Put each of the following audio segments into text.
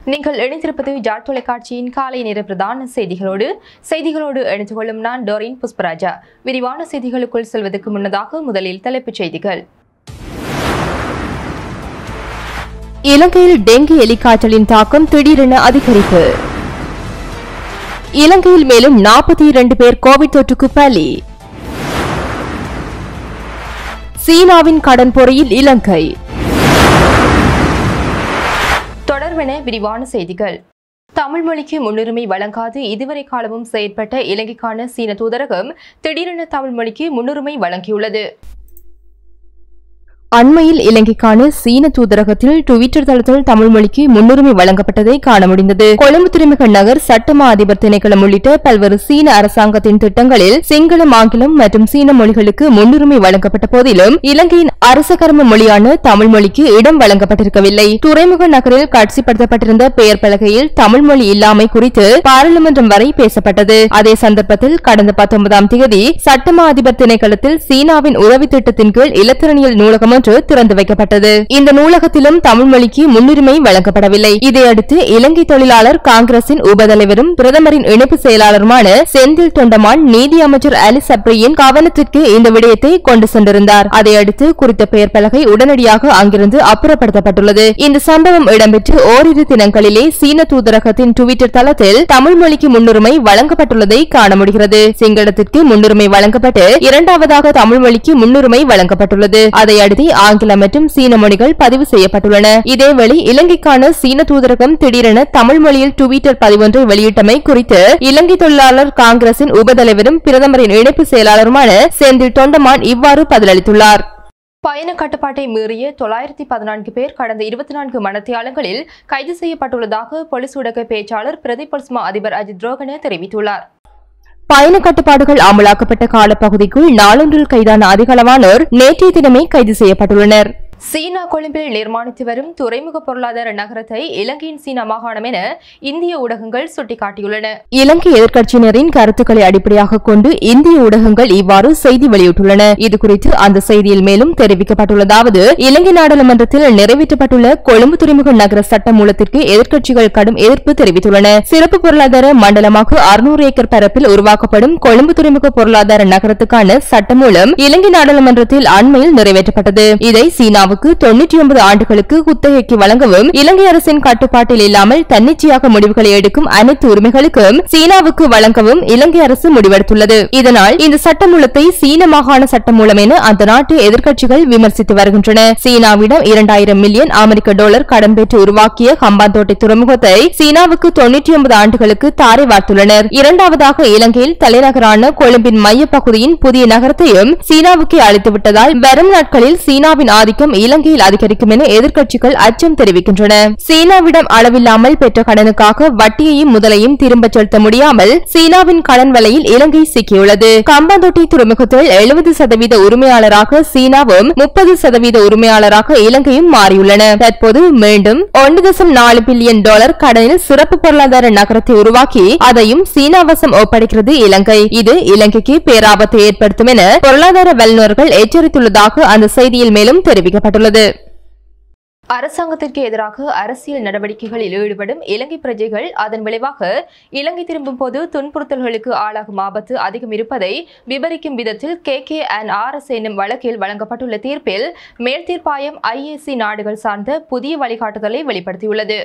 நீங்கள் இணைந்திருப்பது ஜாட் தொலைக்காட்சியின் காலை நேர பிரதான செய்திகளோடு செய்திகளோடு இணைந்து கொள்ளும் நான் டோரின் புஷ்பராஜா விரிவான செய்திகளுக்குள் செல்வதற்கு முன்னதாக முதலில் தலைப்புச் செய்திகள் இலங்கையில் டெங்கு எலிக்காய்ச்சலின் தாக்கம் திடீரென அதிகரிப்பு இலங்கையில் மேலும் நாற்பத்தி இரண்டு பேர் கோவிட் தொற்றுக்கு பலி சீனாவின் கடன் பொறியில் இலங்கை தொடர்பென விரிவான செய்திகள் தமிழ் மொழிக்கு முன்னுரிமை வழங்காது இதுவரை காலமும் செயற்பட்ட இலங்கைக்கான சீன தூதரகம் திடீரென தமிழ் மொழிக்கு முன்னுரிமை வழங்கியுள்ளது அண்மையில் இலங்கைக்கான சீன தூதரகத்தில் டுவிட்டர் தளத்தில் தமிழ் மொழிக்கு முன்னுரிமை வழங்கப்பட்டதை காண முடிந்தது கொழும்பு துறைமுக நகர் சட்டமா அதிபர் திணைக்களம் உள்ளிட்ட பல்வேறு சீன அரசாங்கத்தின் திட்டங்களில் சிங்களம் ஆங்கிலம் மற்றும் சீன மொழிகளுக்கு முன்னுரிமை வழங்கப்பட்ட போதிலும் இலங்கையின் அரச கர்ம மொழியான தமிழ் மொழிக்கு இடம் வழங்கப்பட்டிருக்கவில்லை துறைமுக நகரில் காட்சிப்படுத்தப்பட்டிருந்த பெயர் பலகையில் தமிழ் மொழி இல்லாமை குறித்து பாராளுமன்றம் வரை பேசப்பட்டது அதே சந்தர்ப்பத்தில் கடந்த பத்தொன்பதாம் தேதி சட்டமா அதிபர் திணைக்களத்தில் சீனாவின் உதவி திட்டத்தின் கீழ் இலத்திரனியல் நூலகம் ஒன்று திறந்து வைக்கப்பட்டது இந்த நூலகத்திலும் தமிழ் மொழிக்கு முன்னுரிமை வழங்கப்படவில்லை இதையடுத்து இலங்கை தொழிலாளர் காங்கிரசின் உபதலைவரும் பிரதமரின் இணைப்பு செயலாளருமான செந்தில் தொண்டமான் நீதி அமைச்சர் அலி சப்ரியின் கவனத்திற்கு இந்த விடயத்தை கொண்டு சென்றிருந்தார் அதையடுத்து குறித்த பெயர் பலகை உடனடியாக அங்கிருந்து அப்புறப்படுத்தப்பட்டுள்ளது இந்த சம்பவம் இடம்பெற்று ஓரிரு தினங்களிலே சீன தூதரகத்தின் டுவிட்டர் தளத்தில் தமிழ் மொழிக்கு முன்னுரிமை வழங்கப்பட்டுள்ளதை காண முடிகிறது சிங்களத்திற்கு முன்னுரிமை வழங்கப்பட்டு இரண்டாவதாக தமிழ் மொழிக்கு முன்னுரிமை வழங்கப்பட்டுள்ளது அதையடுத்து ஆங்கிலம் மற்றும் சீன மொழிகள் பதிவு செய்யப்பட்டுள்ளன இதேவேளை இலங்கைக்கான சீன தூதரகம் திடீரென தமிழ் மொழியில் டுவிட்டர் பதிவொன்றை வெளியிட்டமை குறித்து இலங்கை தொழிலாளர் காங்கிரசின் உபதலைவரும் பிரதமரின் இணைப்பு செயலாளருமான செந்தில் தொண்டமான் இவ்வாறு பதிலளித்துள்ளார் பயண கட்டுப்பாட்டை மீறிய தொள்ளாயிரத்தி பதினான்கு பேர் கடந்த இருபத்தி நான்கு மணத்தியாலங்களில் கைது செய்யப்பட்டுள்ளதாக பொலிஸ் ஊடக பேச்சாளர் பிரதீப் பொல்ஸ்மா அதிபர் அஜித் ரோகன தெரிவித்துள்ளார் பயண கட்டுப்பாடுகள் அமலாக்கப்பட்ட காலப்பகுதிக்குள் நாளொன்றில் கைதான அதிகளவானோர் நேற்றைய தினமே கைது செய்யப்பட்டுள்ளனர் சீனா கொழும்பில் நிர்மாணித்து வரும் துறைமுக பொருளாதார நகரத்தை இலங்கையின் சீனா மாகாணம் என இந்திய ஊடகங்கள் சுட்டிக்காட்டியுள்ளன இலங்கை எதிர்க்கட்சியினரின் கருத்துக்களை அடிப்படையாக கொண்டு இந்திய ஊடகங்கள் இவ்வாறு செய்தி வெளியிட்டுள்ளன இதுகுறித்து அந்த செய்தியில் மேலும் தெரிவிக்கப்பட்டுள்ளதாவது இலங்கை நாடாளுமன்றத்தில் நிறைவேற்றப்பட்டுள்ள கொழும்பு துறைமுக நகர சட்ட மூலத்திற்கு எதிர்க்கட்சிகள் கடும் எதிர்ப்பு தெரிவித்துள்ளன சிறப்பு பொருளாதார மண்டலமாக அறுநூறு ஏக்கர் பரப்பில் உருவாக்கப்படும் கொழும்பு துறைமுக பொருளாதார நகரத்துக்கான சட்டமூலம் இலங்கை நாடாளுமன்றத்தில் அண்மையில் நிறைவேற்றப்பட்டது இதை சீனாவுக்கு தொன்னூற்றி ஒன்பது ஆண்டுகளுக்கு குத்தகைக்கு வழங்கவும் இலங்கை அரசின் கட்டுப்பாட்டில் இல்லாமல் தன்னிச்சையாக முடிவுகளை எடுக்கும் அனைத்து உரிமைகளுக்கும் சீனாவுக்கு வழங்கவும் இலங்கை அரசு முடிவெடுத்துள்ளது இதனால் இந்த சட்டமூலத்தை சீன மாகாண சட்டமூலம் என அந்த நாட்டு எதிர்க்கட்சிகள் விமர்சித்து வருகின்றன சீனாவிடம் இரண்டாயிரம் மில்லியன் அமெரிக்க டாலர் கடன் பெற்று உருவாக்கிய ஹம்பாந்தோட்டை துறைமுகத்தை சீனாவுக்கு தொன்னூற்றி ஒன்பது ஆண்டுகளுக்கு தாரை வார்த்துள்ளனர் இரண்டாவதாக இலங்கையில் தலைநகரான கொழும்பின் மையப்பகுதியின் புதிய நகரத்தையும் சீனாவுக்கே அளித்துவிட்டதால் வரும் நாட்களில் சீனாவின் ஆதிக்கம் இலங்கையில் அதிகரிக்கும் என எதிர்க்கட்சிகள் அச்சம் தெரிவிக்கின்றன சீனாவிடம் அளவில்லாமல் பெற்ற கடனுக்காக வட்டியையும் முதலையும் திரும்பச் செலுத்த முடியாமல் சீனாவின் கடன் வலையில் இலங்கை சிக்கியுள்ளது கம்பந்தொட்டி துறைமுகத்தில் எழுபது சதவீத உரிமையாளராக சீனாவும் முப்பது சதவீத உரிமையாளராக இலங்கையும் மாறியுள்ளன தற்போது மீண்டும் ஒன்று தசம் நாலு பில்லியன் டாலர் கடனில் சிறப்பு பொருளாதார நகரத்தை உருவாக்கி அதையும் சீனாவசம் ஒப்படைக்கிறது இலங்கை இது இலங்கைக்கு பேராபத்தை ஏற்படுத்தும் என பொருளாதார வல்லுநர்கள் எச்சரித்துள்ளதாக அந்த செய்தியில் மேலும் தெரிவிக்கப்பட்டுள்ளது அரசாங்கத்திற்கு எதிராக அரசியல் நடவடிக்கைகளில் ஈடுபடும் இலங்கை பிரஜைகள் அதன் விளைவாக இலங்கை திரும்பும் போது துன்புறுத்தல்களுக்கு ஆளாகும் ஆபத்து அதிகம் இருப்பதை விவரிக்கும் விதத்தில் K K and R S என்னும் வழக்கில் வழங்கப்பட்டுள்ள தீர்ப்பில் மேல்தீர்ப்பாயம் ஐஏசி நாடுகள் சார்ந்த புதிய வழிகாட்டுதலை வெளிப்படுத்தியுள்ளது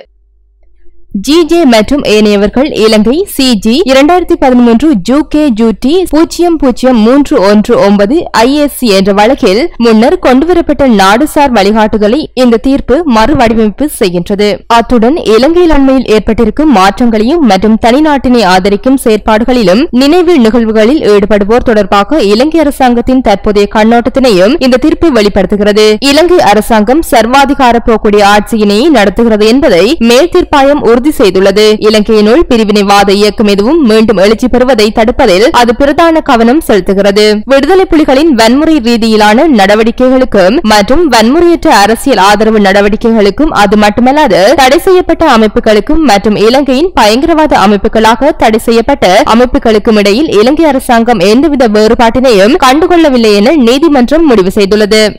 ஜிஜே மற்றும் ஏனையவர்கள் இலங்கை சிஜி இரண்டாயிரத்தி பதிமூன்று ஜூ கே ஜூடி பூஜ்ஜியம் பூஜ்ஜியம் மூன்று ஒன்று ஒன்பது ஐஎஸ்சி என்ற வழக்கில் முன்னர் கொண்டுவரப்பட்ட நாடுசார் வழிகாட்டுதலை இந்த தீர்ப்பு மறுவடிவமைப்பு செய்கின்றது அத்துடன் இலங்கையில் அண்மையில் ஏற்பட்டிருக்கும் மாற்றங்களையும் மற்றும் தனிநாட்டினை ஆதரிக்கும் செயற்பாடுகளிலும் நினைவு நிகழ்வுகளில் ஈடுபடுவோர் தொடர்பாக இலங்கை அரசாங்கத்தின் தற்போதைய கண்ணோட்டத்தினையும் இந்த தீர்ப்பு வெளிப்படுத்துகிறது இலங்கை அரசாங்கம் சர்வாதிகார போக்குடைய ஆட்சியினை நடத்துகிறது என்பதை மேல் தீர்ப்பாயம் உறுதி செய்துள்ளது இலங்கையினுள் பிரிவினைவாத இயக்கம் எதுவும் மீண்டும் எழுச்சி பெறுவதை தடுப்பதில் அது பிரதான கவனம் செலுத்துகிறது விடுதலை புலிகளின் வன்முறை ரீதியிலான நடவடிக்கைகளுக்கும் மற்றும் வன்முறையற்ற அரசியல் ஆதரவு நடவடிக்கைகளுக்கும் அது மட்டுமல்லாது தடை செய்யப்பட்ட அமைப்புகளுக்கும் மற்றும் இலங்கையின் பயங்கரவாத அமைப்புகளாக தடை செய்யப்பட்ட அமைப்புகளுக்கும் இடையில் இலங்கை அரசாங்கம் எந்தவித வேறுபாட்டினையும் கண்டுகொள்ளவில்லை என நீதிமன்றம் முடிவு செய்துள்ளது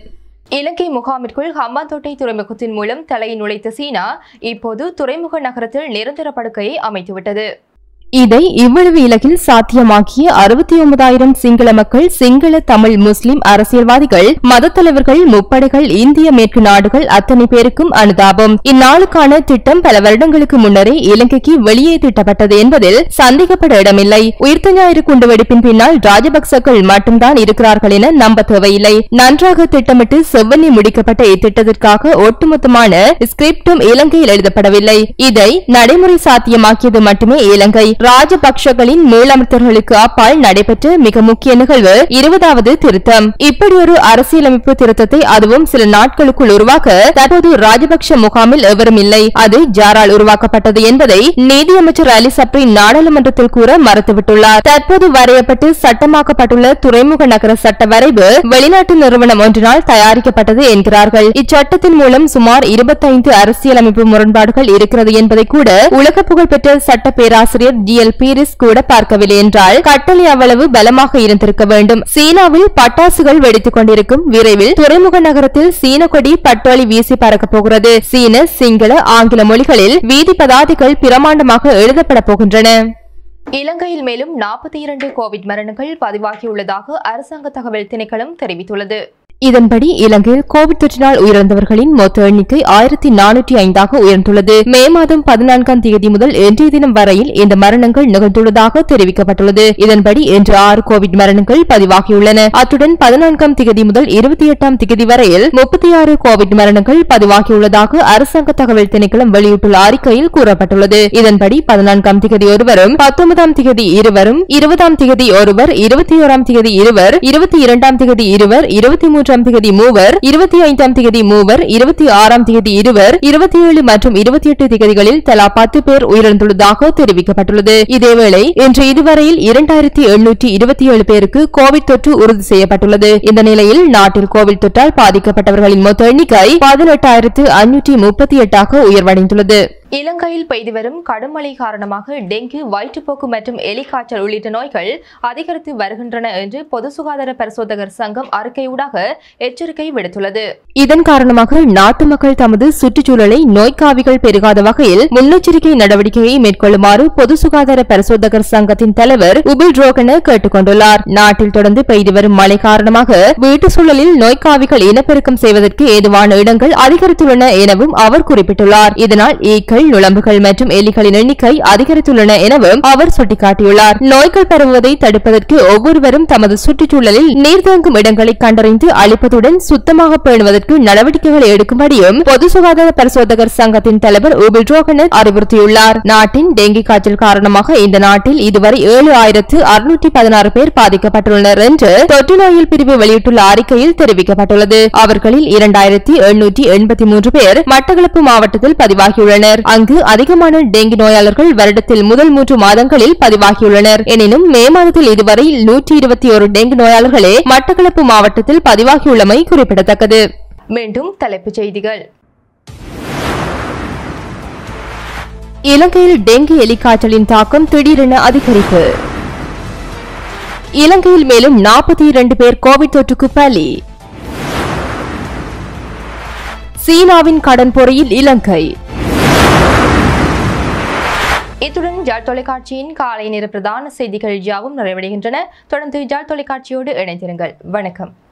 இலங்கை முகாமிற்குள் ஹம்பாந்தோட்டை துறைமுகத்தின் மூலம் தலையை நுழைத்த சீனா இப்போது துறைமுக நகரத்தில் நிரந்தர படுக்கையை அமைத்துவிட்டது இதை இவ்வளவு இலகில் சாத்தியமாக்கிய அறுபத்தி ஒன்பதாயிரம் சிங்கள மக்கள் சிங்கள தமிழ் முஸ்லிம் அரசியல்வாதிகள் மத தலைவர்கள் முப்படைகள் இந்திய மேற்கு நாடுகள் அத்தனை பேருக்கும் அனுதாபம் இந்நாளுக்கான திட்டம் பல வருடங்களுக்கு முன்னரே இலங்கைக்கு வெளியே திட்டப்பட்டது என்பதில் சந்தேகப்பட இடமில்லை உயிர்த்த ஞாயிறு குண்டுவெடிப்பின் பின்னால் ராஜபக்சக்கள் மட்டும்தான் இருக்கிறார்கள் என நம்ப தேவையில்லை நன்றாக திட்டமிட்டு செவ்வனி முடிக்கப்பட்ட இத்திட்டத்திற்காக ஒட்டுமொத்தமான ஸ்கிரிப்டும் இலங்கையில் எழுதப்படவில்லை இதை நடைமுறை சாத்தியமாக்கியது மட்டுமே இலங்கை ராஜபக்ஷகளின் மேலமைச்சர்களுக்கு அப்பால் நடைபெற்ற மிக முக்கிய நிகழ்வு இருபதாவது திருத்தம் இப்படி ஒரு அரசியலமைப்பு திருத்தத்தை அதுவும் சில நாட்களுக்குள் உருவாக்க தற்போது ராஜபக்ஷ முகாமில் எவரும் இல்லை அது ஜாரால் உருவாக்கப்பட்டது என்பதை நீதியமைச்சர் அலி சப்ரி நாடாளுமன்றத்தில் கூற மறுத்துவிட்டுள்ளார் தற்போது வரையப்பட்டு சட்டமாக்கப்பட்டுள்ள துறைமுக நகர சட்ட வரைவு வெளிநாட்டு நிறுவனம் ஒன்றினால் தயாரிக்கப்பட்டது என்கிறார்கள் இச்சட்டத்தின் மூலம் சுமார் இருபத்தைந்து அரசியலமைப்பு முரண்பாடுகள் இருக்கிறது என்பதை கூட உலக புகழ்பெற்ற சட்ட பேராசிரியர் ஜி எல் பீரிஸ் கூட பார்க்கவில்லை என்றால் கட்டளை அவ்வளவு பலமாக இருந்திருக்க வேண்டும் சீனாவில் பட்டாசுகள் வெடித்துக் கொண்டிருக்கும் விரைவில் துறைமுக நகரத்தில் சீன கொடி பட்டோலி வீசி பறக்கப் போகிறது சீன சிங்கள ஆங்கில மொழிகளில் வீதி பதாதைகள் பிரமாண்டமாக எழுதப்பட போகின்றன இலங்கையில் மேலும் நாற்பத்தி இரண்டு கோவிட் மரணங்கள் பதிவாகியுள்ளதாக அரசாங்க தகவல் திணைக்களம் தெரிவித்துள்ளது இதன்படி இலங்கையில் கோவிட் தொற்றினால் உயிரிழந்தவர்களின் மொத்த எண்ணிக்கை ஆயிரத்தி நானூற்றி ஐந்தாக உயர்ந்துள்ளது மே மாதம் பதினான்காம் தேதி முதல் இன்றைய தினம் வரையில் இந்த மரணங்கள் நிகழ்ந்துள்ளதாக தெரிவிக்கப்பட்டுள்ளது இதன்படி இன்று ஆறு கோவிட் மரணங்கள் பதிவாகியுள்ளன அத்துடன் பதினான்காம் திகதி முதல் இருபத்தி எட்டாம் திகதி வரையில் முப்பத்தி ஆறு கோவிட் மரணங்கள் பதிவாகியுள்ளதாக அரசாங்க தகவல் திணைக்களம் வெளியிட்டுள்ள அறிக்கையில் கூறப்பட்டுள்ளது இதன்படி பதினான்காம் திகதி ஒருவரும் பத்தொன்பதாம் திகதி இருவரும் இருபதாம் திகதி ஒருவர் இருபத்தி ஓராம் திகதி இருவர் இருபத்தி இரண்டாம் திகதி இருவர் இருபத்தி மூன்றாம் திகதி மூவர் இருபத்தி ஐந்தாம் திகதி மூவர் இருபத்தி ஆறாம் திகதி இருவர் இருபத்தி ஏழு மற்றும் இருபத்தி எட்டு திகதிகளில் தலா பத்து பேர் உயிரிழந்துள்ளதாக தெரிவிக்கப்பட்டுள்ளது இதேவேளை இன்று இதுவரையில் இரண்டாயிரத்தி எண்ணூற்றி இருபத்தி ஏழு பேருக்கு கோவிட் தொற்று உறுதி செய்யப்பட்டுள்ளது இந்த நிலையில் நாட்டில் கோவிட் தொற்றால் பாதிக்கப்பட்டவர்களின் மொத்த எண்ணிக்கை பதினெட்டாயிரத்து ஐநூற்றி முப்பத்தி எட்டாக உயர்வடைந்துள்ளது இலங்கையில் பெய்து வரும் கடும் மழை காரணமாக டெங்கு வயிற்றுப்போக்கு மற்றும் எலிக்காய்ச்சல் உள்ளிட்ட நோய்கள் அதிகரித்து வருகின்றன என்று பொது சுகாதார பரிசோதகர் சங்கம் அறிக்கையூடாக எச்சரிக்கை விடுத்துள்ளது இதன் காரணமாக நாட்டு மக்கள் தமது சுற்றுச்சூழலை நோய்க்காவிகள் பெருகாத வகையில் முன்னெச்சரிக்கை நடவடிக்கையை மேற்கொள்ளுமாறு பொது சுகாதார பரிசோதகர் சங்கத்தின் தலைவர் உபில் ரோகன கேட்டுக் கொண்டுள்ளார் நாட்டில் தொடர்ந்து பெய்து வரும் மழை காரணமாக வீட்டு சூழலில் நோய்க்காவிகள் இனப்பெருக்கம் செய்வதற்கு ஏதுவான இடங்கள் அதிகரித்துள்ளன எனவும் அவர் குறிப்பிட்டுள்ளார் இதனால் ஈக்கள் நுளம்புகள் மற்றும் எலிகளின் எண்ணிக்கை அதிகரித்துள்ளன எனவும் அவர் சுட்டிக்காட்டியுள்ளார் நோய்கள் பரவுவதை தடுப்பதற்கு ஒவ்வொருவரும் தமது சுற்றுச்சூழலில் நீர் தேங்கும் இடங்களை கண்டறிந்து அழிப்பதுடன் சுத்தமாக பேணுவதற்கு நடவடிக்கைகளை எடுக்கும்படியும் பொது சுகாதார பரிசோதகர் சங்கத்தின் தலைவர் உபில் ரோகனத் அறிவுறுத்தியுள்ளார் நாட்டின் டெங்கி காய்ச்சல் காரணமாக இந்த நாட்டில் இதுவரை ஏழு ஆயிரத்து அறுநூற்றி பதினாறு பேர் பாதிக்கப்பட்டுள்ளனர் என்று தொற்று நோயில் பிரிவு வெளியிட்டுள்ள அறிக்கையில் தெரிவிக்கப்பட்டுள்ளது அவர்களில் இரண்டாயிரத்தி எண்ணூற்றி எண்பத்தி மூன்று பேர் மட்டக்களப்பு மாவட்டத்தில் பதிவாகியுள்ளனர் அங்கு அதிகமான டெங்கி நோயாளர்கள் வருடத்தில் முதல் மூன்று மாதங்களில் பதிவாகியுள்ளனர் எனினும் மே மாதத்தில் இதுவரை நூற்றி இருபத்தி ஒரு டெங்கு நோயாளர்களே மட்டக்களப்பு மாவட்டத்தில் பதிவாகியுள்ளமை குறிப்பிடத்தக்கது மீண்டும் தலைப்புச் செய்திகள் இலங்கையில் டெங்கு எலிக்காய்ச்சலின் தாக்கம் திடீரென அதிகரிப்பு இலங்கையில் மேலும் நாற்பத்தி இரண்டு பேர் கோவிட் தொற்றுக்கு பலி சீனாவின் கடன் பொறியில் இலங்கை இத்துடன் ஜாழ் தொலைக்காட்சியின் காலை நேர பிரதான செய்திகள் யாவும் நிறைவடைகின்றன தொடர்ந்து ஜாழ் தொலைக்காட்சியோடு இணைந்திருங்கள் வணக்கம்